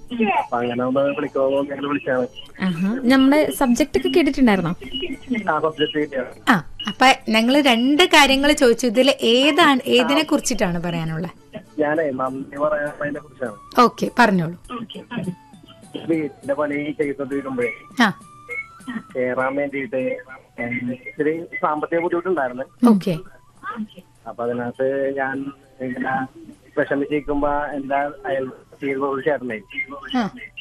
അപ്പൊ അങ്ങനെ ഒന്ന് വിളിക്കണോ ഞങ്ങൾ വിളിച്ചാണ് ആഹാ നമ്മുടെ സബ്ജക്റ്റ് ഒക്കെ കേട്ടിട്ടുണ്ടായിരുന്നോ ആ സബ്ജക്ട് കിട്ടിയാണ് ആ അപ്പൊ ഞങ്ങൾ രണ്ട് കാര്യങ്ങൾ ചോദിച്ചു ഇതിൽ ഏതാണ് ഏതിനെ കുറിച്ചിട്ടാണ് പറയാനുള്ളത് ഞാനേ നന്ദി പറയാനതിനെ കുറിച്ചാണ് ഓക്കെ പറഞ്ഞോളൂ വീട്ടിന്റെ പണി ചെയ്തോണ്ടിരിക്കുമ്പോഴേ ആ കേറാൻ വേണ്ടിയിട്ട് ഏഹ് ഇത്തിരി സാമ്പത്തിക ബുദ്ധിമുട്ടുണ്ടായിരുന്നു ഓക്കെ അപ്പൊ അതിനകത്ത് ഞാൻ ഇങ്ങനെ വിഷമിച്ചിരിക്കുമ്പോ എന്റെ അയൽവാസിയിൽ ഒരു ചേട്ടനെ ആ